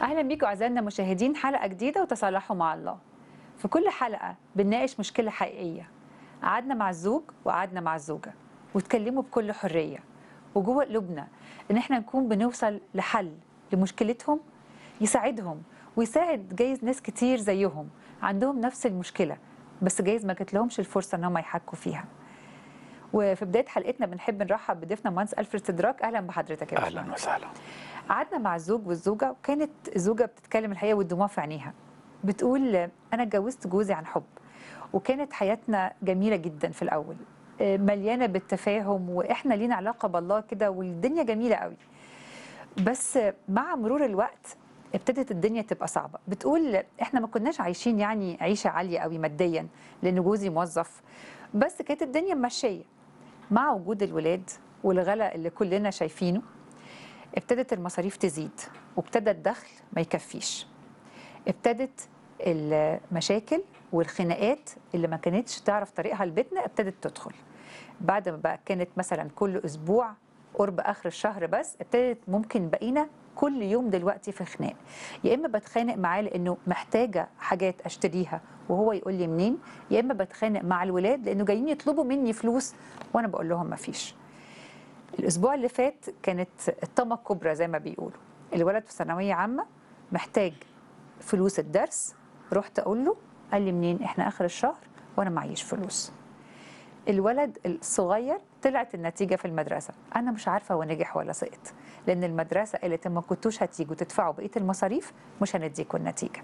اهلا بيكم اعزائنا المشاهدين حلقه جديده وتصالحوا مع الله في كل حلقه بنناقش مشكله حقيقيه قعدنا مع الزوج وقعدنا مع الزوجه واتكلموا بكل حريه وجوه قلوبنا ان احنا نكون بنوصل لحل لمشكلتهم يساعدهم ويساعد جايز ناس كتير زيهم عندهم نفس المشكله بس جايز ما جات لهمش الفرصه ان هم يحكوا فيها وفي بدايه حلقتنا بنحب نرحب بضيفنا مهندس الفريد سدراك اهلا بحضرتك يا اهلا باشمهندس. وسهلا قعدنا مع الزوج والزوجه وكانت الزوجه بتتكلم الحقيقه والدموع في عينيها بتقول انا اتجوزت جوزي عن حب وكانت حياتنا جميله جدا في الاول آه، مليانه بالتفاهم واحنا لينا علاقه بالله كده والدنيا جميله قوي بس مع مرور الوقت ابتدت الدنيا تبقى صعبه بتقول احنا ما كناش عايشين يعني عيشه عاليه قوي ماديا لان جوزي موظف بس كانت الدنيا ماشيه مع وجود الولاد والغلاء اللي كلنا شايفينه ابتدت المصاريف تزيد وابتدى الدخل ما يكفيش ابتدت المشاكل والخناقات اللي ما كانتش تعرف طريقها لبيتنا ابتدت تدخل بعد ما بقى كانت مثلا كل اسبوع قرب اخر الشهر بس ابتدت ممكن بقينا كل يوم دلوقتي في خناق يا اما بتخانق معاه لانه محتاجه حاجات اشتريها وهو يقول لي منين يا اما بتخانق مع الولاد لانه جايين يطلبوا مني فلوس وانا بقول لهم ما فيش الاسبوع اللي فات كانت الطامه الكبرى زي ما بيقولوا الولد في ثانويه عامه محتاج فلوس الدرس رحت اقول له قال لي منين احنا اخر الشهر وانا معيش فلوس الولد الصغير طلعت النتيجه في المدرسه انا مش عارفه هو نجح ولا سقط لان المدرسه قالت ما كنتوش هتيجوا تدفعوا بقيه المصاريف مش هنديكوا النتيجه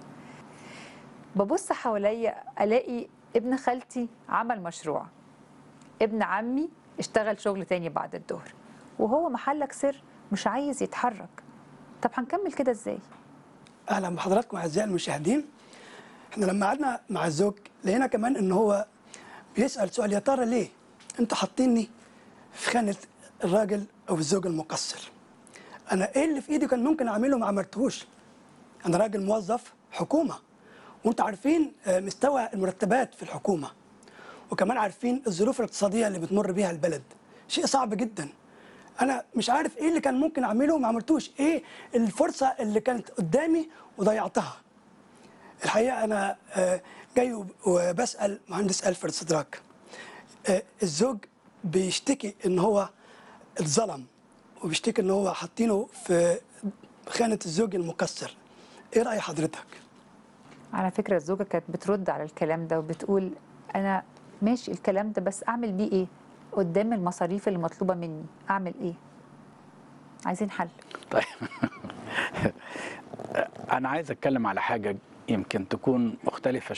ببص حواليا الاقي ابن خالتي عمل مشروع ابن عمي اشتغل شغل تاني بعد الظهر وهو محلك سر مش عايز يتحرك طب هنكمل كده ازاي اهلا بحضراتكم اعزائي المشاهدين احنا لما قعدنا مع الزوج لقينا كمان ان هو بيسال سؤال يا ترى ليه انتوا حاطيني في خانه الراجل او الزوج المقصر انا ايه اللي في ايدي كان ممكن اعمله ما عملتهوش انا راجل موظف حكومه وانتوا عارفين آه، مستوى المرتبات في الحكومه وكمان عارفين الظروف الاقتصاديه اللي بتمر بيها البلد شيء صعب جدا انا مش عارف ايه اللي كان ممكن اعمله وما عملتوش ايه الفرصه اللي كانت قدامي وضيعتها الحقيقه انا آه، جاي وب- وبسال مهندس الفرد صدراك آه، الزوج بيشتكي ان هو اتظلم وبيشتكي ان هو حاطينه في خانه الزوج المقصر ايه راي حضرتك على فكره الزوجه كانت بترد على الكلام ده وبتقول انا ماشي الكلام ده بس اعمل بيه ايه قدام المصاريف اللي مطلوبه مني اعمل ايه عايزين حل طيب انا عايز اتكلم على حاجه يمكن تكون مختلفه